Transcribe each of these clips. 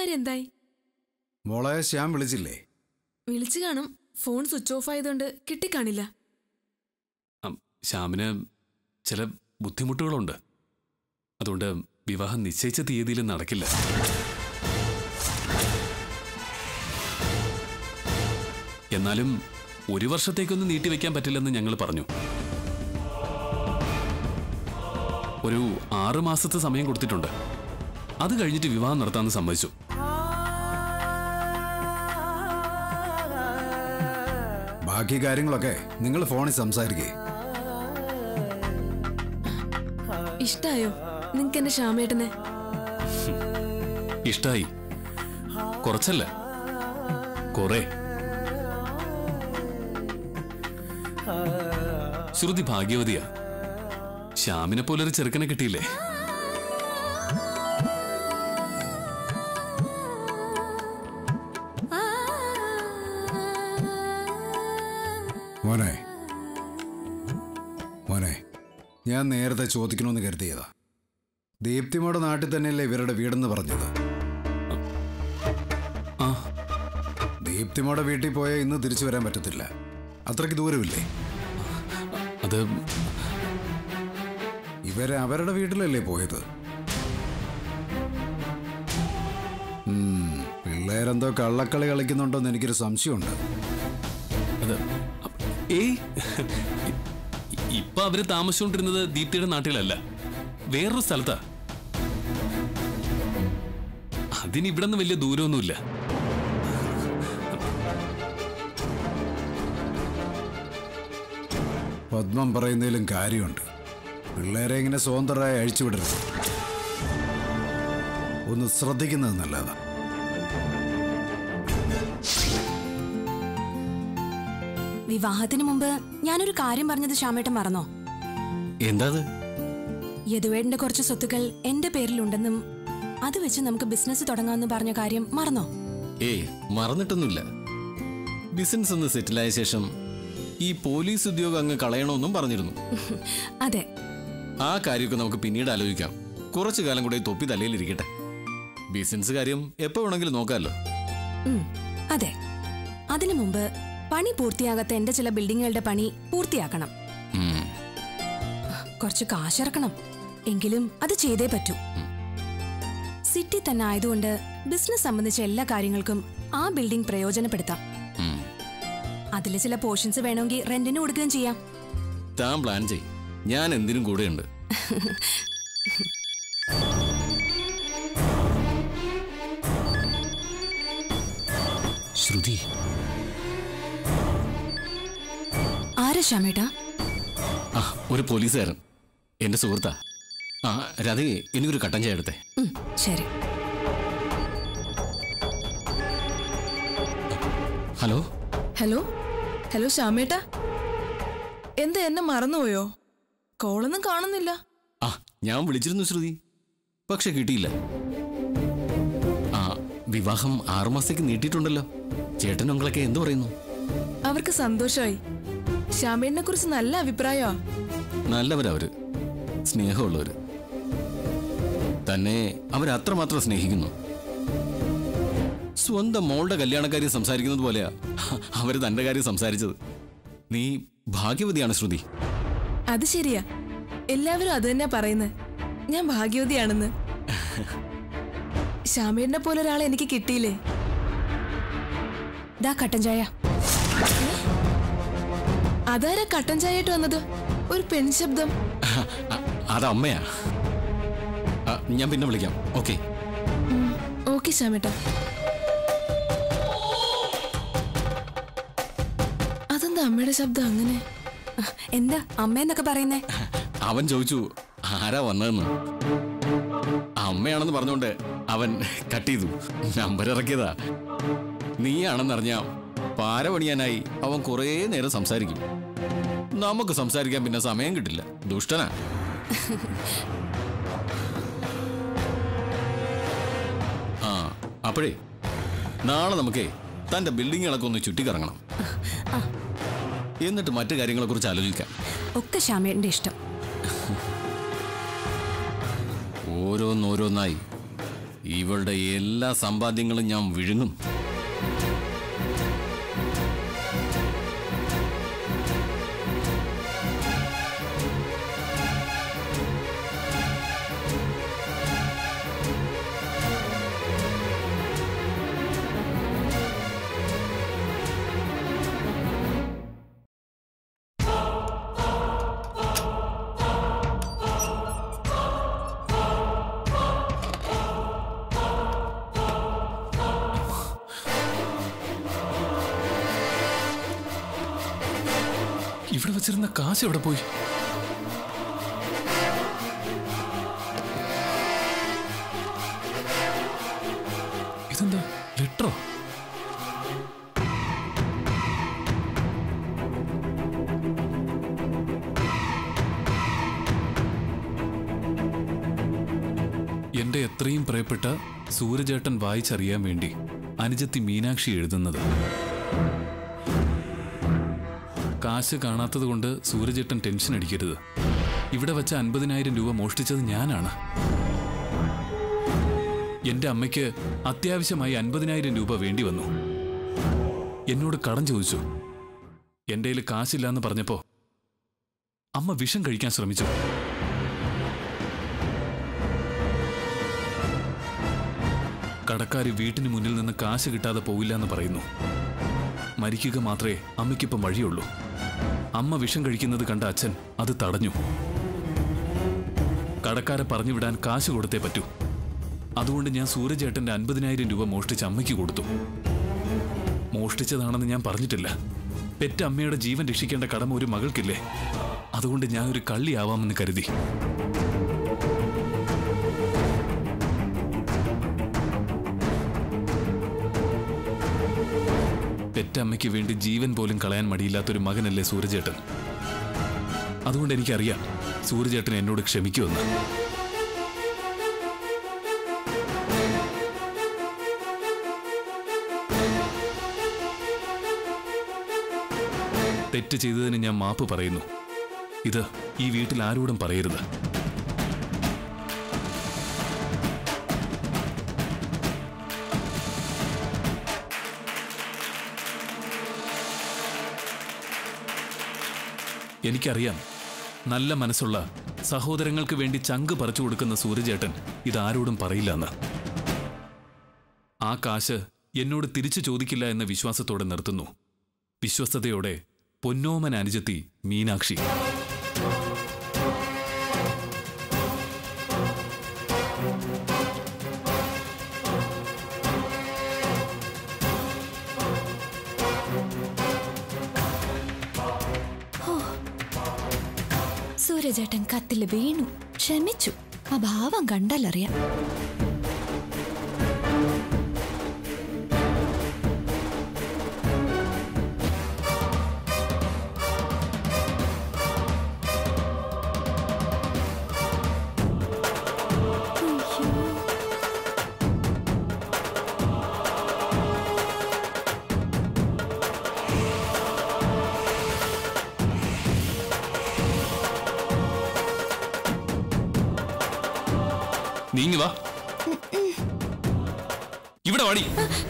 കാര്യം എന്തായി മോളെ ശ്യാം വിളിച്ചില്ലേ വിളിച്ചു കാണും ഫോൺ സ്വിച്ച് ഓഫ് ആയതുകൊണ്ട് കിട്ടിക്കാണില്ല അം, ശ്യാമിന് ചില ബുദ്ധിമുട്ടുകളുണ്ട് അതുകൊണ്ട് വിവാഹം നിശ്ചയിച്ച തീയതിയിൽ നടക്കില്ല എന്നാലും ഒരു വർഷത്തേക്കൊന്നും നീട്ടിവെക്കാൻ പറ്റില്ലെന്ന് ഞങ്ങൾ പറഞ്ഞു ഒരു ആറ് മാസത്തെ സമയം കൊടുത്തിട്ടുണ്ട് അത് കഴിഞ്ഞിട്ട് വിവാഹം നടത്താമെന്ന് സമ്മതിച്ചു ബാക്കി കാര്യങ്ങളൊക്കെ നിങ്ങൾ ഫോണിൽ സംസാരിക്കേ ഇഷ്ടായോ നിങ്ങക്ക് എന്റെ ശ്യാമേട്ടനെ ഇഷ്ടായി കുറച്ചല്ല കുറെ ശ്രുതി ഭാഗ്യവതിയാ ശ്യാമിനെ പോലൊരു ചെറുക്കനെ കിട്ടിയില്ലേ മോനെ മോനെ ഞാൻ നേരത്തെ ചോദിക്കണമെന്ന് കരുതിയതാ ദീപ്തിമോടെ നാട്ടിൽ തന്നെയല്ലേ ഇവരുടെ വീടെന്ന് പറഞ്ഞത് ആ ദീപ്തിമോടെ വീട്ടിൽ പോയാൽ ഇന്ന് തിരിച്ചു വരാൻ പറ്റത്തില്ല അത്രയ്ക്ക് ദൂരമില്ലേ അത് ഇവരെ അവരുടെ വീട്ടിലല്ലേ പോയത് ഉം, പിള്ളേരെന്തോ കള്ളക്കളി കളിക്കുന്നുണ്ടോന്ന് എനിക്കൊരു സംശയമുണ്ട് അത് ഏയ് ഇ- ഇപ്പൊ അവര് താമസിച്ചുകൊണ്ടിരുന്നത് ദീപ്തിയുടെ നാട്ടിലല്ല വേറൊരു സ്ഥലത്താ അതിന് ഇവിടെ നിന്ന് വലിയ ദൂരമൊന്നുമില്ല പത്മം പറയുന്നതിലും കാര്യമുണ്ട് പിള്ളേരെ ഇങ്ങനെ സ്വതന്ത്രരായി അഴിച്ചുവിടരുത് ഒന്ന് ശ്രദ്ധിക്കുന്നത് നല്ലതാ വിവാഹത്തിന് മുമ്പ് ഞാനൊരു കാര്യം പറഞ്ഞത് ശ്യാമേട്ടൻ മറന്നോ എന്താ അത് യദുവേടന്റെ കുറച്ച് സ്വത്തുക്കൾ എന്റെ പേരിലുണ്ടെന്നും അത് വെച്ച് നമുക്ക് ബിസിനസ് തുടങ്ങാമെന്ന് പറഞ്ഞ കാര്യം മറന്നോ ഏയ് മറന്നിട്ടൊന്നുമില്ല ബിസിനസ് ഒന്ന് സെറ്റിലായ ശേഷം ഈ പോലീസ് ഉദ്യോഗം അങ്ങ് കളയണമെന്നും പറഞ്ഞിരുന്നു അതെ ആ കാര്യമൊക്കെ നമുക്ക് പിന്നീട് ആലോചിക്കാം കുറച്ചു കാലം കൂടെ ഈ തൊപ്പി തലയിലിരിക്കട്ടെ ബിസിനസ് കാര്യം എപ്പോ വേണമെങ്കിലും നോക്കാമല്ലോ ഉം, അതെ അതിനു മുമ്പ് പണി പൂർത്തിയാകാത്ത എന്റെ ചില ബിൽഡിങ്ങുകളുടെ പണി പൂർത്തിയാക്കണം ഉം. കുറച്ച് കാശിറക്കണം എങ്കിലും അത് ചെയ്തേ പറ്റൂ സിറ്റി തന്നെ ആയതുകൊണ്ട് ബിസിനസ് സംബന്ധിച്ച എല്ലാ കാര്യങ്ങൾക്കും ആ ബിൽഡിംഗ് പ്രയോജനപ്പെടുത്താം ഉം. അതിൽ ചില പോർഷൻസ് വേണമെങ്കിൽ റെന്റിന് കൊടുക്കുകയും ചെയ്യാം താൻ പ്ലാൻ ചെയ് ഞാൻ എന്തിനും കൂടെയുണ്ട് ശ്രുതി ആരാ ശ്യാമേട്ടാ ആ ഒരു പോലീസുകാരൻ എന്റെ സുഹൃത്താ ആ രാധേ എനിക്കൊരു കട്ടൻ ചായ എടുത്തേ ഉം, ശരി ഹലോ ഹലോ ഹലോ ശ്യാമേട്ടാ എന്താ എന്നെ മറന്നുപോയോ കോളൊന്നും കാണുന്നില്ല ആ ഞാൻ വിളിച്ചിരുന്നു ശ്രുതി പക്ഷെ കിട്ടിയില്ല ആ വിവാഹം ആറുമാസത്തേക്ക് നീട്ടിയിട്ടുണ്ടല്ലോ ചേട്ടനും ഉങ്ങളൊക്കെ എന്തു പറയുന്നു അവർക്ക് സന്തോഷമായി ശ്യാമേട്ടനെ കുറിച്ച് നല്ല അഭിപ്രായമാ നല്ലവരവര് സ്നേഹമുള്ളവര് തന്നെ അവരത്രമാത്രം സ്നേഹിക്കുന്നു സ്വന്തം മോളുടെ കല്യാണക്കാര്യം സംസാരിക്കുന്നത് പോലെയാ അവര് തന്റെ കാര്യം സംസാരിച്ചത് നീ ഭാഗ്യവതിയാണ് ശ്രുതി അത് ശരിയാ എല്ലാവരും അത് തന്നെയാ പറയുന്നത് ഞാൻ ഭാഗ്യവതിയാണെന്ന് ശ്യാമേട്ടനെ പോലെ ഒരാളെ എനിക്ക് കിട്ടിയില്ലേ ദാ കട്ടൻ ചായ അതാരാ കട്ടൻ ചായയായിട്ട് വന്നത് ഒരു പെൺശബ്ദം അ- അത് അമ്മയാ ആ, ഞാൻ പിന്നെ വിളിക്കാം ഓക്കെ ഓക്കെ ശ്യാമേട്ടാ അതെന്താ അമ്മയുടെ ശബ്ദം അങ്ങനെ എന്താ അമ്മയെന്നൊക്കെ പറയുന്നേ അവൻ ചോദിച്ചു ആരാ വന്നതെന്ന് അമ്മയാണെന്ന് പറഞ്ഞുകൊണ്ട് അവൻ കട്ട് ചെയ്തു നമ്പർ ഇറക്കിയതാ നീയാണെന്നറിഞ്ഞ പാര പണിയാനായി അവൻ കുറേ നേരം സംസാരിക്കും നമുക്ക് സംസാരിക്കാൻ പിന്നെ സമയം കിട്ടില്ല ദുഷ്ടനാ ആ അപ്പോഴേ നാളെ നമുക്കേ തന്റെ ബിൽഡിങ്ങുകളൊക്കെ ഒന്ന് ചുറ്റിക്കറങ്ങണം എന്നിട്ട് മറ്റു കാര്യങ്ങളെ കുറിച്ച് ആലോചിക്കാം ഒക്കെ ശ്യാമേട്ടന്റെ ഇഷ്ടം ഓരോന്നോരോന്നായി ഇവളുടെ എല്ലാ സമ്പാദ്യങ്ങളും ഞാൻ വിഴുങ്ങും ഇവിടെ വെച്ചിരുന്ന കാശ് എവിടെ പോയി ഇതെന്താ ലെറ്ററോ എന്റെ എത്രയും പ്രിയപ്പെട്ട സൂരജേട്ടൻ വായിച്ചറിയാൻ വേണ്ടി അനുജത്തി മീനാക്ഷി എഴുതുന്നത് കാശ് കാണാത്തത് കൊണ്ട് സൂരജേട്ടൻ ടെൻഷൻ അടിക്കരുത് ഇവിടെ വെച്ച അൻപതിനായിരം രൂപ മോഷ്ടിച്ചത് ഞാനാണ് എന്റെ അമ്മയ്ക്ക് അത്യാവശ്യമായി അൻപതിനായിരം രൂപ വേണ്ടി വന്നു എന്നോട് കടം ചോദിച്ചു എന്റെ കയ്യിൽ കാശില്ല എന്ന് പറഞ്ഞപ്പോ അമ്മ വിഷം കഴിക്കാൻ ശ്രമിച്ചു കടക്കാര് വീട്ടിന് മുന്നിൽ നിന്ന് കാശ് കിട്ടാതെ പോവില്ല എന്ന് പറയുന്നു മരിക്കുക മാത്രമേ അമ്മയ്ക്കിപ്പം വഴിയുള്ളൂ അമ്മ വിഷം കഴിക്കുന്നത് കണ്ട അച്ഛൻ അത് തടഞ്ഞു കടക്കാരെ പറഞ്ഞു വിടാൻ കാശ് കൊടുത്തേ പറ്റൂ അതുകൊണ്ട് ഞാൻ സൂരജേട്ടന്റെ അൻപതിനായിരം രൂപ മോഷ്ടിച്ച് അമ്മയ്ക്ക് കൊടുത്തു മോഷ്ടിച്ചതാണെന്ന് ഞാൻ പറഞ്ഞിട്ടില്ല പെറ്റ അമ്മയുടെ ജീവൻ രക്ഷിക്കേണ്ട കടമ ഒരു മകൾക്കില്ലേ അതുകൊണ്ട് ഞാൻ ഒരു കള്ളിയാവാമെന്ന് കരുതി പെറ്റമ്മയ്ക്ക് വേണ്ടി ജീവൻ പോലും കളയാൻ മടിയില്ലാത്തൊരു മകനല്ലേ സൂരജേട്ടൻ അതുകൊണ്ട് എനിക്കറിയാം സൂരജേട്ടൻ എന്നോട് ക്ഷമിക്കുമെന്ന് തെറ്റ് ചെയ്തതിന് ഞാൻ മാപ്പ് പറയുന്നു ഇത് ഈ വീട്ടിൽ ആരോടും പറയരുത് എനിക്കറിയാം നല്ല മനസ്സുള്ള സഹോദരങ്ങൾക്ക് വേണ്ടി ചങ്ക് പറിച്ചു കൊടുക്കുന്ന സൂര്യചേട്ടൻ ഇതാരോടും പറയില്ലെന്ന് ആ കാശ് എന്നോട് തിരിച്ചു ചോദിക്കില്ല എന്ന വിശ്വാസത്തോടെ നിർത്തുന്നു വിശ്വസ്തയോടെ പൊന്നോമൻ അനുജത്തി മീനാക്ഷി സൂര്യചേട്ടൻ കത്തില് വീണു ക്ഷമിച്ചു ആ ഭാവം കണ്ടാലറിയാം നീങ്ങി വാ ഇവിടെ വാടി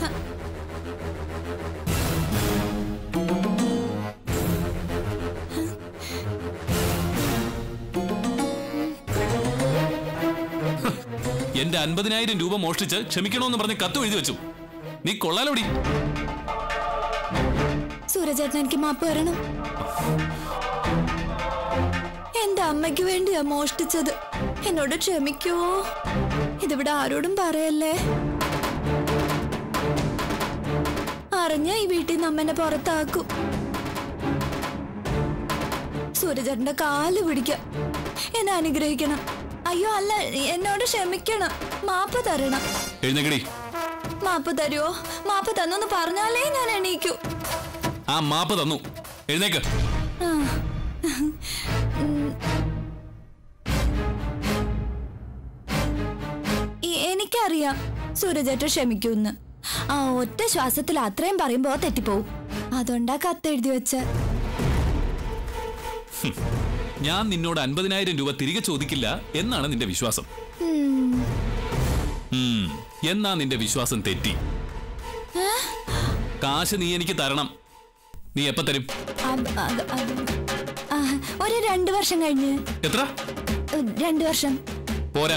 എന്റെ അൻപതിനായിരം രൂപ മോഷ്ടിച്ച് ക്ഷമിക്കണമെന്ന് പറഞ്ഞ് കത്ത് എഴുതി വെച്ചു നീ കൊള്ളാലോടി സൂര്യചേട്ടൻ എനിക്ക് മാപ്പ് തരണം എന്റെ അമ്മയ്ക്ക് വേണ്ടിയാ മോഷ്ടിച്ചത് എന്നോട് ക്ഷമിക്കുവോ ഇതിവിടെ ആരോടും പറയല്ലേ അറിഞ്ഞ ഈ വീട്ടിൽ നിന്ന് അമ്മനെ പുറത്താക്കും സൂര്യചേട്ടന്റെ കാല് പിടിക്ക എന്നെ അനുഗ്രഹിക്കണം അയ്യോ അല്ല എന്നോട് ക്ഷമിക്കണം മാപ്പ് തരണം എഴുന്നേക്കടി മാപ്പ് തരുവോ മാപ്പ് തന്നൊന്ന് പറഞ്ഞാലേ ഞാൻ എണീക്കൂ ആ മാപ്പ് തന്നു എഴുന്നേക്ക് ഈ- എനിക്കറിയാം സൂരജേട്ട ക്ഷമിക്കൂന്ന് ആ ഒറ്റ ശ്വാസത്തിൽ അത്രയും പറയുമ്പോ തെറ്റിപ്പോവും അതുകൊണ്ടാ കത്തെഴുതി വെച്ച ഞാൻ നിന്നോട് അൻപതിനായിരം രൂപ തിരികെ ചോദിക്കില്ല എന്നാണ് നിന്റെ വിശ്വാസം ഉം. എന്നാ നിന്റെ വിശ്വാസം തെറ്റി കാശ് നീ എനിക്ക് തരണം നീ എപ്പ തരും അത് അത് അത് ആ, ഒരു രണ്ടു വർഷം കഴിഞ്ഞ് എത്ര ഉം, രണ്ടു വർഷം പോരാ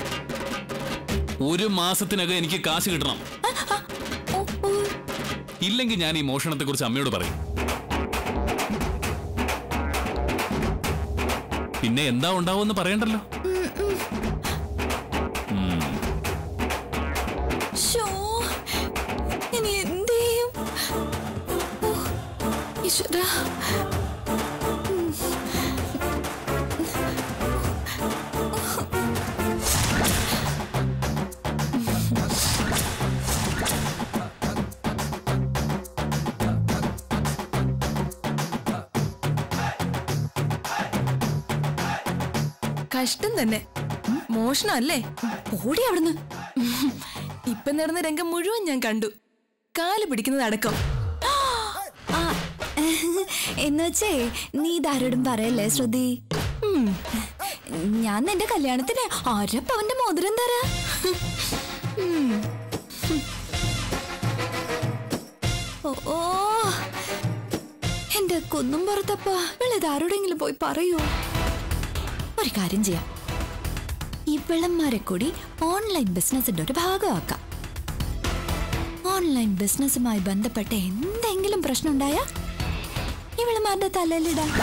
ഒരു മാസത്തിനകം എനിക്ക് കാശ് കിട്ടണം ഓ, ഓ, ഇല്ലെങ്കിൽ ഞാൻ ഈ മോഷണത്തെ കുറിച്ച് അമ്മയോട് പറയും പിന്നെ എന്താ ഉണ്ടാവുമെന്ന് പറയണ്ടല്ലോ ശോ, ഇനി എന്ത് ചെയ്യും ഓ, ഈശ്വരാ. കഷ്ടം തന്നെ മോഷണം അല്ലേ ഓടി അവിടുന്ന് ഇപ്പൊ നടന്ന രംഗം മുഴുവൻ ഞാൻ കണ്ടു കാല് പിടിക്കുന്നത് അടക്കം ആ, എന്നുവെച്ചേ നീ ഇതാരോടും പറയല്ലേ ശ്രുതി ഉം. ഞാൻ നിന്റെ കല്യാണത്തിന് അരപ്പവന്റെ മോതിരം തരാ ഉം. ഓ, ഓ എന്റെ കുന്നും പുറത്തപ്പ ഇതാരോടെങ്കിലും പോയി പറയൂ ഒരു കാര്യം ചെയ്യാം ഈ വിളന്മാരെ കൂടി ഓൺലൈൻ ബിസിനസിന്റെ ഒരു ഭാഗമാക്കാം ഓൺലൈൻ ബിസിനസ്സുമായി ബന്ധപ്പെട്ട എന്തെങ്കിലും പ്രശ്നം ഉണ്ടായാ ഇവളുമാരുടെ തലയിലിടാം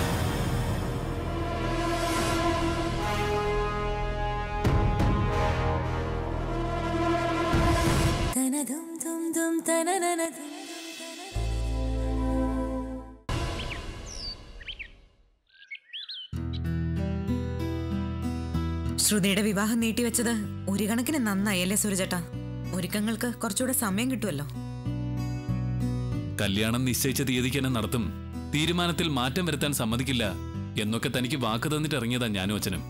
ശ്രുതിയുടെ വിവാഹം നീട്ടിവെച്ചത് ഒരു കണക്കിന് നന്നായി അല്ലേ സൂരജേട്ടാ ഒരുക്കങ്ങൾക്ക് കുറച്ചുകൂടെ സമയം കിട്ടുമല്ലോ കല്യാണം നിശ്ചയിച്ച തീയതിക്ക് തന്നെ നടത്തും തീരുമാനത്തിൽ മാറ്റം വരുത്താൻ സമ്മതിക്കില്ല എന്നൊക്കെ തനിക്ക് വാക്ക് തന്നിട്ട് ഇറങ്ങിയതാ ഞാനും അച്ഛനും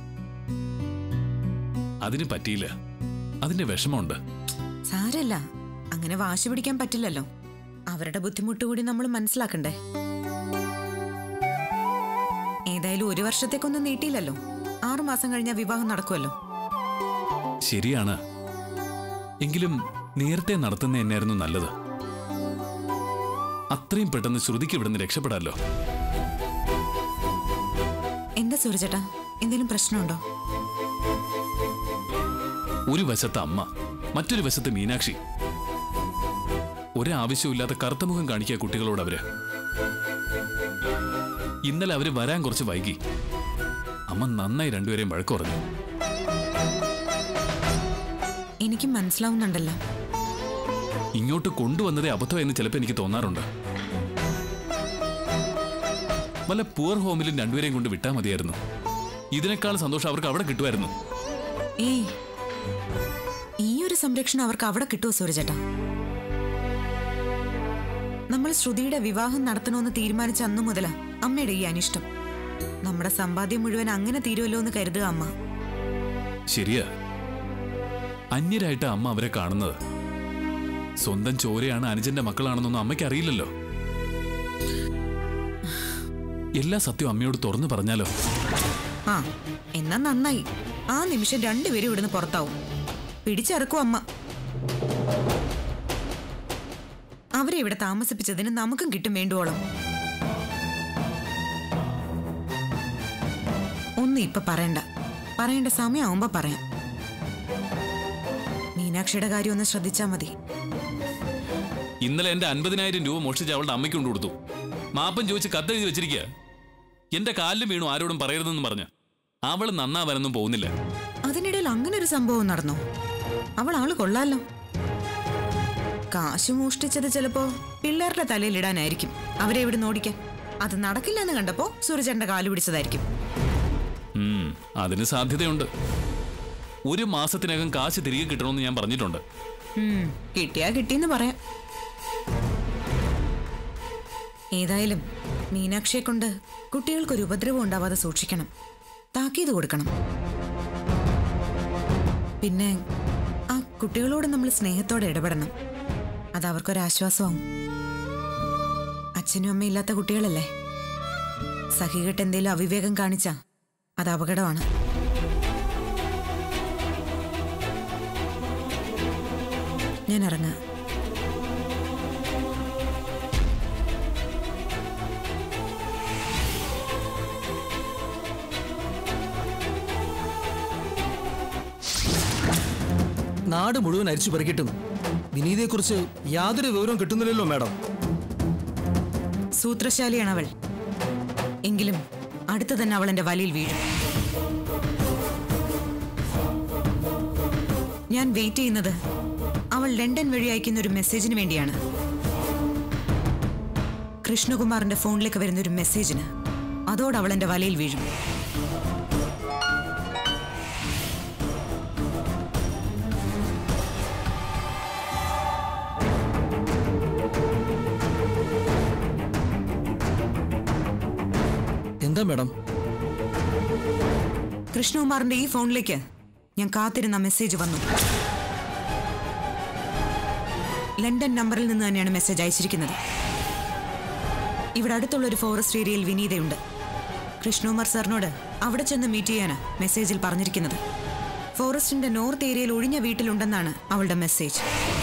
അതിന് പറ്റിയില്ല അതിന്റെ വിഷമമുണ്ട് സാരല്ല അങ്ങനെ വാശി പിടിക്കാൻ പറ്റില്ലല്ലോ അവരുടെ ബുദ്ധിമുട്ട് കൂടി നമ്മൾ മനസ്സിലാക്കണ്ടേ ഏതായാലും ഒരു വർഷത്തേക്കൊന്നും നീട്ടിയില്ലല്ലോ ആറു മാസം കഴിഞ്ഞാൽ വിവാഹം നടക്കുമല്ലോ ശരിയാണ് എങ്കിലും നേരത്തെ നടത്തുന്ന തന്നെയായിരുന്നു നല്ലത് അത്രയും പെട്ടെന്ന് ശ്രുതിക്ക് ഇവിടുന്ന് രക്ഷപ്പെടാമല്ലോ എന്താ സൂരജേട്ടാ എന്തെങ്കിലും പ്രശ്നമുണ്ടോ ഒരു വശത്ത് അമ്മ മറ്റൊരു വശത്ത് മീനാക്ഷി ഒരാവശ്യമില്ലാത്ത കറുത്തമുഖം കാണിക്കുക കുട്ടികളോട് അവര് ഇന്നലെ അവര് വരാൻ കുറച്ച് വൈകി അമ്മ നന്നായി രണ്ടുപേരെയും വഴക്ക് പറഞ്ഞു എനിക്ക് മനസ്സിലാവുന്നുണ്ടല്ലോ ഇങ്ങോട്ട് കൊണ്ടുവന്നതേ അബദ്ധം എന്ന് ചിലപ്പോൾ എനിക്ക് തോന്നാറുണ്ട് വല്ല പുവർ ഹോമിലും രണ്ടുപേരെയും കൊണ്ട് വിട്ടാൽ മതിയായിരുന്നു ഇതിനേക്കാൾ സന്തോഷം അവർക്ക് അവിടെ കിട്ടുമായിരുന്നു ഏയ് ഈ ഒരു സംരക്ഷണം അവർക്ക് അവിടെ കിട്ടുമോ സൂരജേട്ടാ നമ്മൾ ശ്രുതിയുടെ വിവാഹം നടത്തണമെന്ന് തീരുമാനിച്ച അന്നു മുതലാ അമ്മയുടെ ഈ അനിഷ്ടം നമ്മുടെ സമ്പാദ്യം മുഴുവൻ അങ്ങനെ തീരുമല്ലോ എന്ന് കരുതുക അമ്മ ശരിയാ അന്യരായിട്ട് അമ്മ അവരെ കാണുന്നത് സ്വന്തം ചോരയാണ് അനുജന്റെ മക്കളാണെന്നൊന്നും അമ്മയ്ക്ക് അറിയില്ലല്ലോ എല്ലാ സത്യവും അമ്മയോട് തുറന്നു പറഞ്ഞാലോ ആ എന്നാ നന്നായി ആ നിമിഷം രണ്ടുപേരും ഇവിടുന്ന് പുറത്താവും പിടിച്ചിറക്കും അമ്മ അവരെ ഇവിടെ താമസിപ്പിച്ചതിന് നമുക്കും കിട്ടും വേണ്ടുവോളം ഒന്നും ഇപ്പൊ പറയണ്ട പറയേണ്ട സമയമാവുമ്പോ പറയാം മീനാക്ഷിയുടെ കാര്യം ഒന്ന് ശ്രദ്ധിച്ചാ മതി ഇന്നലെ എന്റെ അൻപതിനായിരം രൂപ മോഷ്ടിച്ച് അവളുടെ അമ്മയ്ക്ക് കൊണ്ടു കൊടുത്തു മാപ്പൻ ചോദിച്ച് കത്തെഴുതി വെച്ചിരിക്കുക എന്റെ കാലിലും വീണു ആരോടും പറയരുതെന്ന് പറഞ്ഞ് അവൾ നന്നാവാനൊന്നും പോകുന്നില്ല അതിനിടയിൽ അങ്ങനെ ഒരു സംഭവം നടന്നു അവൾ ആള് കൊള്ളാലോ കാശ് മോഷ്ടിച്ചത് ചിലപ്പോ പിള്ളേരുടെ തലയിലിടാനായിരിക്കും അവരെ ഇവിടെ ഓടിക്കാൻ അത് നടക്കില്ല എന്ന് കണ്ടപ്പോ സൂരജന്റെ കാല് പിടിച്ചതായിരിക്കും ഉം, അതിന് സാധ്യതയുണ്ട് ഒരു മാസത്തിനകം കാശ് തിരികെ കിട്ടണമെന്ന് ഞാൻ പറഞ്ഞിട്ടുണ്ട് ഉം, കിട്ടിയാ കിട്ടിയെന്ന് പറയാം ഏതായാലും മീനാക്ഷിയെ കൊണ്ട് കുട്ടികൾക്കൊരു ഉപദ്രവം ഉണ്ടാവാതെ സൂക്ഷിക്കണം താക്കീത് കൊടുക്കണം പിന്നെ ആ കുട്ടികളോട് നമ്മൾ സ്നേഹത്തോടെ ഇടപെടണം അത് അവർക്കൊരാശ്വാസമാവും അച്ഛനും അമ്മയും ഇല്ലാത്ത കുട്ടികളല്ലേ സഹികെട്ട് എന്തേലും അവിവേകം കാണിച്ചാ അത് അപകടമാണ് ഞാൻ ഇറങ്ങാം നാട് മുഴുവൻ അരിച്ചു പെറുക്കിയിട്ടും വിനീതയെക്കുറിച്ച് യാതൊരു വിവരവും കിട്ടുന്നില്ലല്ലോ മാഡം സൂത്രശാലിയാണ് അവൾ എങ്കിലും അടുത്ത് തന്നെ അവൾ എന്റെ വലയിൽ വീഴും ഞാൻ വെയിറ്റ് ചെയ്യുന്നത് അവൾ ലണ്ടൻ വഴി അയക്കുന്ന ഒരു മെസ്സേജിന് വേണ്ടിയാണ് കൃഷ്ണകുമാറിന്റെ ഫോണിലേക്ക് വരുന്ന ഒരു മെസ്സേജിന് അതോടെ അവൾ എന്റെ വലയിൽ വീഴും എന്താ മാഡം കൃഷ്ണകുമാറിന്റെ ഈ ഫോണിലേക്ക് ഞാൻ കാത്തിരുന്ന മെസ്സേജ് വന്നു ലണ്ടൻ നമ്പറിൽ നിന്ന് തന്നെയാണ് മെസ്സേജ് അയച്ചിരിക്കുന്നത് ഇവിടെ അടുത്തുള്ള ഒരു ഫോറസ്റ്റ് ഏരിയയിൽ വിനീതയുണ്ട് കൃഷ്ണകുമാർ സാറിനോട് അവിടെ ചെന്ന് മീറ്റ് ചെയ്യാനാ മെസ്സേജിൽ പറഞ്ഞിരിക്കുന്നത് ഫോറസ്റ്റിന്റെ നോർത്ത് ഏരിയയിൽ ഒഴിഞ്ഞ വീട്ടിലുണ്ടെന്നാണ് അവളുടെ മെസ്സേജ്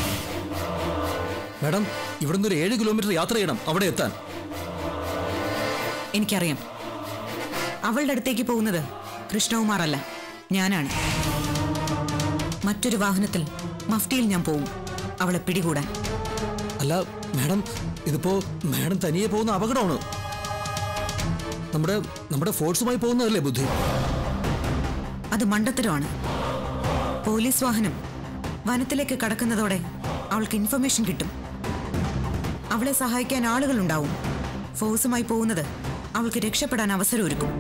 മാഡം ഇവിടുന്ന് ഒരു ഏഴ് കിലോമീറ്റർ യാത്ര ചെയ്യണം അവിടെ എത്താൻ എനിക്കറിയാം അവളുടെ അടുത്തേക്ക് പോകുന്നത് കൃഷ്ണകുമാർ അല്ല ഞാനാണ് മറ്റൊരു വാഹനത്തിൽ മഫ്റ്റിയിൽ ഞാൻ പോവും അവളെ പിടികൂടാൻ അല്ല മാഡം ഇതിപ്പോ മാഡം തനിയെ പോകുന്ന അപകടമാണ് നമ്മുടെ നമ്മുടെ ഫോഴ്സുമായി പോകുന്നതല്ലേ ബുദ്ധി അത് മണ്ടത്തരമാണ് പോലീസ് വാഹനം വനത്തിലേക്ക് കടക്കുന്നതോടെ അവൾക്ക് ഇൻഫർമേഷൻ കിട്ടും അവളെ സഹായിക്കാൻ ആളുകളുണ്ടാവും ഫോഴ്സുമായി പോകുന്നത് അവൾക്ക് രക്ഷപ്പെടാൻ അവസരം ഒരുക്കും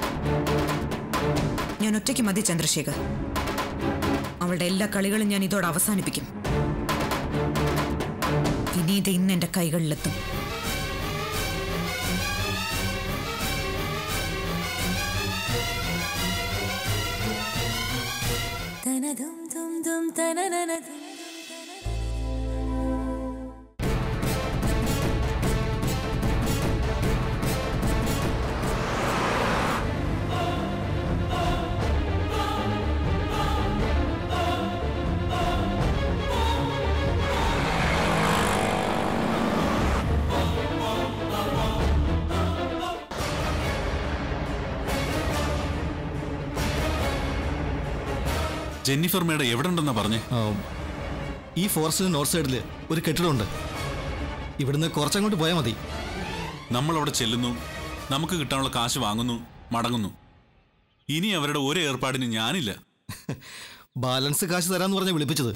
ഞാൻ ഒറ്റയ്ക്ക് മതി ചന്ദ്രശേഖർ അവളുടെ എല്ലാ കളികളും ഞാൻ ഇതോടെ അവസാനിപ്പിക്കും വിനീത ഇന്ന് എന്റെ കൈകളിലെത്തും ജെന്നിഫർ മേഡം എവിടെ ഉണ്ടെന്നാ പറഞ്ഞേ ആ, ഈ ഫോറസ്റ്റിന് നോർത്ത് സൈഡിൽ ഒരു കെട്ടിടമുണ്ട് ഇവിടുന്ന് കുറച്ചങ്ങോട്ട് പോയാൽ മതി നമ്മൾ അവിടെ ചെല്ലുന്നു നമുക്ക് കിട്ടാനുള്ള കാശ് വാങ്ങുന്നു മടങ്ങുന്നു ഇനി അവരുടെ ഒരു ഏർപ്പാടിന് ഞാനില്ല ബാലൻസ് കാശ് തരാന്ന് പറഞ്ഞ വിളിപ്പിച്ചത്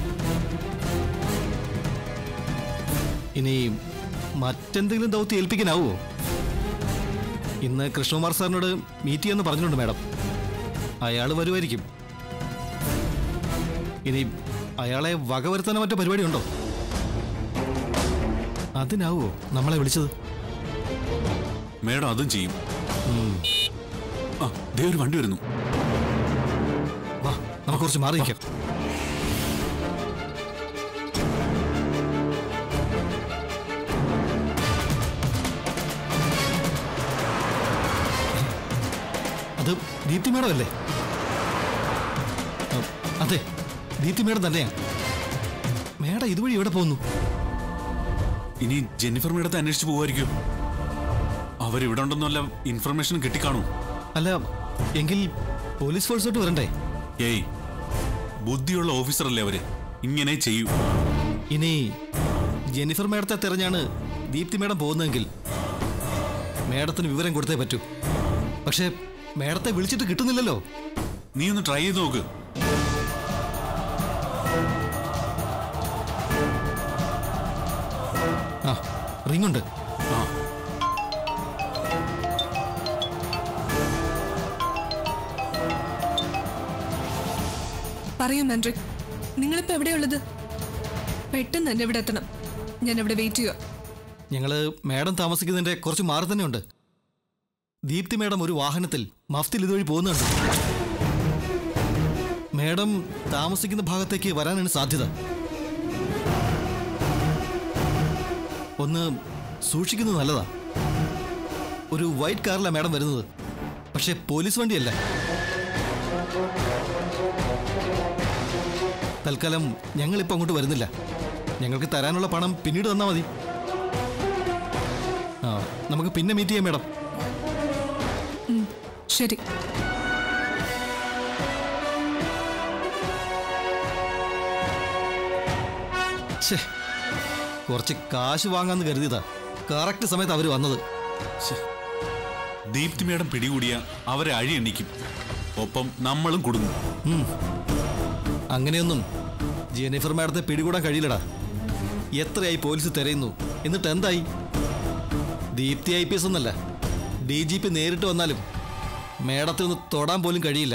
ഇനി മറ്റെന്തെങ്കിലും ദൗത്യം ഏൽപ്പിക്കാനാവോ ഇന്ന് കൃഷ്ണകുമാർ സാറിനോട് മീറ്റ് ചെയ്യാന്ന് പറഞ്ഞിട്ടുണ്ട് മാഡം അയാൾ വരുമായിരിക്കും ഇനി അയാളെ വകവരുത്താൻ മറ്റോ പരിപാടിയുണ്ടോ അതിനാവോ നമ്മളെ വിളിച്ചത് മേഡം അതും ചെയ്യും ആ ദേ ഒരു വണ്ടി വരുന്നു വാ നമുക്ക് കുറച്ച് മാറി നിൽക്കാം അത് ദീപ്തി മേഡം അല്ലേ ആ, അതെ ദീപ്തി മേഡം തന്നെയാ മേഡം ഇതുവഴി എവിടെ പോകുന്നു ഇനി ജെന്നിഫർ മേഡത്തെ അന്വേഷിച്ച് പോവായിരിക്കും അവരിവിടെ ഉണ്ടെന്നല്ല ഇൻഫർമേഷൻ കിട്ടിക്കാണൂ അല്ല എങ്കിൽ പോലീസ് ഫോഴ്സോട്ട് വരണ്ടേ ഏയ് ബുദ്ധിയുള്ള ഓഫീസറല്ലേ അവര് ഇങ്ങനെ ചെയ്യൂ ഇനി ജെന്നിഫർ മേഡത്തെ തെരഞ്ഞാണ് ദീപ്തി മേഡം പോകുന്നതെങ്കിൽ മേഡത്തിന് വിവരം കൊടുത്തേ പറ്റൂ പക്ഷേ മേഡത്തെ വിളിച്ചിട്ട് കിട്ടുന്നില്ലല്ലോ നീ ഒന്ന് ട്രൈ ചെയ്ത് നോക്ക് ആ റിങ്ങുണ്ട് ആ പറയൂ മാൻഡ്രിക് നിങ്ങളിപ്പോ എവിടെയുള്ളത് പെട്ടെന്ന് തന്നെ ഇവിടെ എത്തണം ഞാൻ ഇവിടെ വെയിറ്റ് ചെയ്യുക ഞങ്ങള് മേഡം താമസിക്കുന്നതിന്റെ കുറച്ച് മാറി തന്നെയുണ്ട് ദീപ്തി മേഡം ഒരു വാഹനത്തിൽ മഫ്തിൽ ഇതുവഴി പോകുന്നുണ്ട് മേഡം താമസിക്കുന്ന ഭാഗത്തേക്ക് വരാനാണ് സാധ്യത ഒന്ന് സൂക്ഷിക്കുന്നത് നല്ലതാ ഒരു വൈറ്റ് കാറിലാണ് മേഡം വരുന്നത് പക്ഷേ പോലീസ് വണ്ടിയല്ല തൽക്കാലം ഞങ്ങളിപ്പോൾ അങ്ങോട്ട് വരുന്നില്ല ഞങ്ങൾക്ക് തരാനുള്ള പണം പിന്നീട് തന്നാൽ മതി ആ നമുക്ക് പിന്നെ മീറ്റ് ചെയ്യാം മേഡം ശരി ഛേ കുറച്ച് കാശ് വാങ്ങാന്ന് കരുതിയതാ കറക്റ്റ് സമയത്ത് അവർ വന്നത് ദീപ്തി മേഡം പിടികൂടിയ അവരെ അഴി എണ്ണിക്കും ഒപ്പം നമ്മളും കുടുങ്ങും ഉം. അങ്ങനെയൊന്നും ജെനിഫർ മാഡത്തെ പിടികൂടാൻ കഴിയില്ലടാ എത്രയായി പോലീസ് തിരയുന്നു എന്നിട്ട് എന്തായി ദീപ്തി ഐ പി എസ് ഒന്നല്ല ഡി ജി പി നേരിട്ട് വന്നാലും മേഡത്തെ ഒന്ന് തൊടാൻ പോലും കഴിയില്ല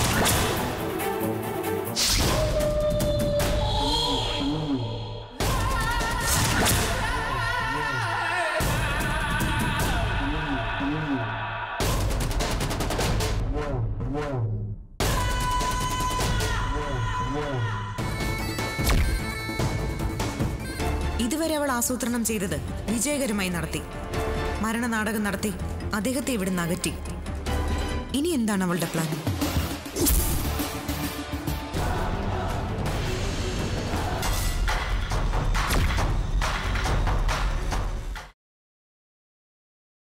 ഇതുവരെ അവൾ ആസൂത്രണം ചെയ്തത് വിജയകരമായി നടത്തി മരണനാടകം നടത്തി അദ്ദേഹത്തെ ഇവിടുന്ന് അകറ്റി ഇനി എന്താണ് അവളുടെ പ്ലാൻ